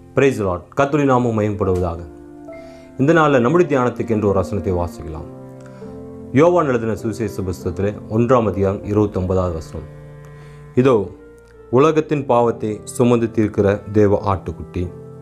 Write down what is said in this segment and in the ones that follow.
price lot கத்துரி நாமம் மயம்படுவதாக இந்த நாளில் நம்முடைய தியானத்துக்கு என்று ஒரு வசனத்தை வாசிக்கலாம் யோவான் எழுதின சுவிசேஷ புஸ்தகத்திலே ஒன்றாம் அதிகாரம் இருபத்தொன்பதாவது வசனம் இதோ உலகத்தின் பாவத்தை சுமந்து தீர்க்கிற தேவ ஆட்டுக்குட்டி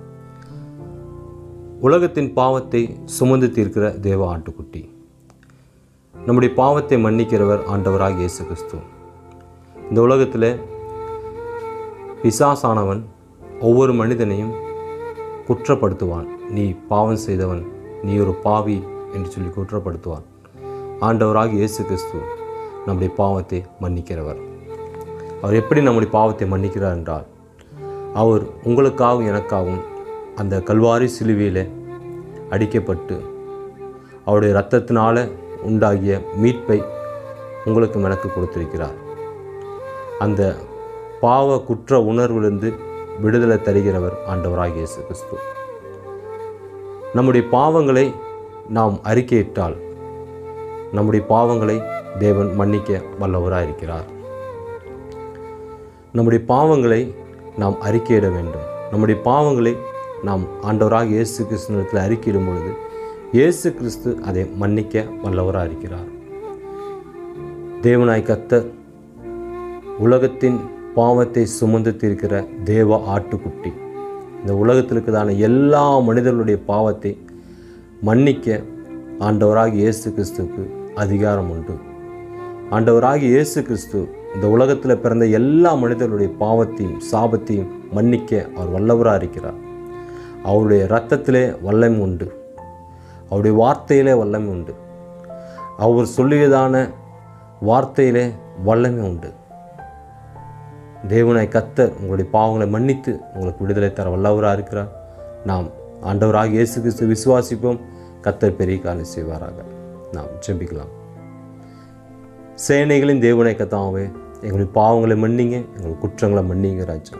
உலகத்தின் பாவத்தை சுமந்து தீர்க்கிற தேவ ஆட்டுக்குட்டி நம்முடைய பாவத்தை மன்னிக்கிறவர் ஆண்டவராக இயேசு கிறிஸ்து இந்த உலகத்தில் பிசாசானவன் ஒவ்வொரு மனிதனையும் குற்றப்படுத்துவான் நீ பாவம் செய்தவன் நீ ஒரு பாவி என்று சொல்லி குற்றப்படுத்துவான் ஆண்டவராக இயேசு கிறிஸ்து நம்முடைய பாவத்தை மன்னிக்கிறவர் அவர் எப்படி நம்முடைய பாவத்தை மன்னிக்கிறார் என்றால் அவர் உங்களுக்காகவும் எனக்காகவும் அந்த கல்வாரி சிலுவையில் அடிக்கப்பட்டு அவருடைய இரத்தத்தினால உண்டாகிய மீட்பை உங்களுக்கு எனக்கு கொடுத்திருக்கிறார் அந்த பாவ குற்ற உணர்விலிருந்து விடுதலை தருகிறவர் ஆண்டவராக இயேசு கிறிஸ்து நம்முடைய பாவங்களை நாம் அறிக்கையிட்டால் நம்முடைய பாவங்களை தேவன் மன்னிக்க வல்லவராக இருக்கிறார் நம்முடைய பாவங்களை நாம் அறிக்கையிட வேண்டும் நம்முடைய பாவங்களை நாம் ஆண்டவராக இயேசு கிறிஸ்துவத்தில் அறிக்கையிடும் பொழுது இயேசு கிறிஸ்து அதை மன்னிக்க வல்லவராக இருக்கிறார் தேவனாய் கத்தர் உலகத்தின் பாவத்தை சுமந்து தீர்க்கிற தேவ ஆட்டுக்குட்டி இந்த உலகத்தில் இருக்கிறதான எல்லா மனிதர்களுடைய பாவத்தை மன்னிக்க ஆண்டவராக இயேசு கிறிஸ்துவுக்கு அதிகாரம் உண்டு ஆண்டவராக இயேசு கிறிஸ்து இந்த உலகத்தில் பிறந்த எல்லா மனிதர்களுடைய பாவத்தையும் சாபத்தையும் மன்னிக்க அவர் வல்லவராக இருக்கிறார் அவருடைய இரத்தத்திலே வல்லமை உண்டு அவருடைய வார்த்தையிலே வல்லமை உண்டு அவர் சொல்லியதான வார்த்தையிலே வல்லமை உண்டு தேவனாய் கத்தர் உங்களுடைய பாவங்களை மன்னித்து உங்களுக்கு விடுதலை தர வல்லவராக இருக்கிறார் நாம் ஆண்டவராக இயேசு கிறிஸ்து விசுவாசிப்போம் கத்தர் பெரிய காரியம் செய்வாராக நாம் ஜெபிக்கலாம் சேனைகளின் தேவனை கத்தாவே எங்களுடைய பாவங்களை மன்னிங்க எங்கள் குற்றங்களை மன்னிங்க ராஜா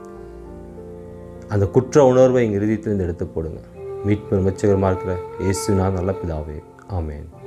அந்த குற்ற உணர்வை எங்கள் இறுதியத்திலிருந்து எடுத்து போடுங்க மீட்பு மெச்சகரமாக இருக்கிற இயேசுனா நல்ல பிதாவே ஆமேன்